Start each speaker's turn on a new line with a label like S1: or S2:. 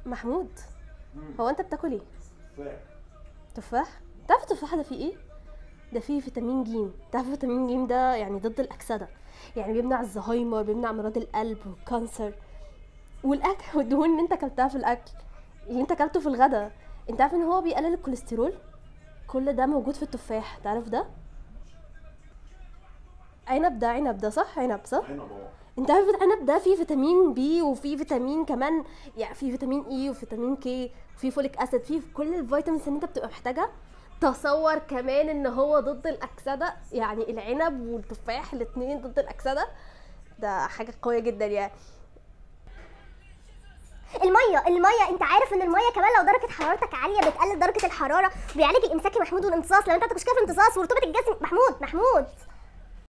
S1: محمود
S2: مم.
S1: هو انت بتاكل ايه
S2: تفاح
S1: تفاح تعرف التفاح ده فيه ايه ده فيه فيتامين ج تعرف فيتامين ج ده يعني ضد الاكسده يعني بيمنع الزهايمر بيمنع امراض القلب والكانسر والاكل والدهون اللي انت اكلتها في الاكل اللي انت اكلته في الغداء انت عارف ان هو بيقلل الكوليسترول كل ده موجود في التفاح تعرف ده عنب ده عنب ده صح عنب صح
S2: عنب اه
S1: انت عارف العنب ده فيه فيتامين بي وفيه فيتامين كمان يعني فيه فيتامين اي وفيتامين كي وفيه فوليك اسيد فيه كل الفيتامينز اللي انت بتبقى محتاجها تصور كمان ان هو ضد الاكسده يعني العنب والتفاح الاتنين ضد الاكسده ده حاجه قويه جدا يعني
S3: الميه الميه انت عارف ان الميه كمان لو درجه حرارتك عاليه بتقلل درجه الحراره بيعالج الامساك يا محمود والامتصاص لو انت عندك مشكله في الامتصاص ورطوبه الجسم محمود محمود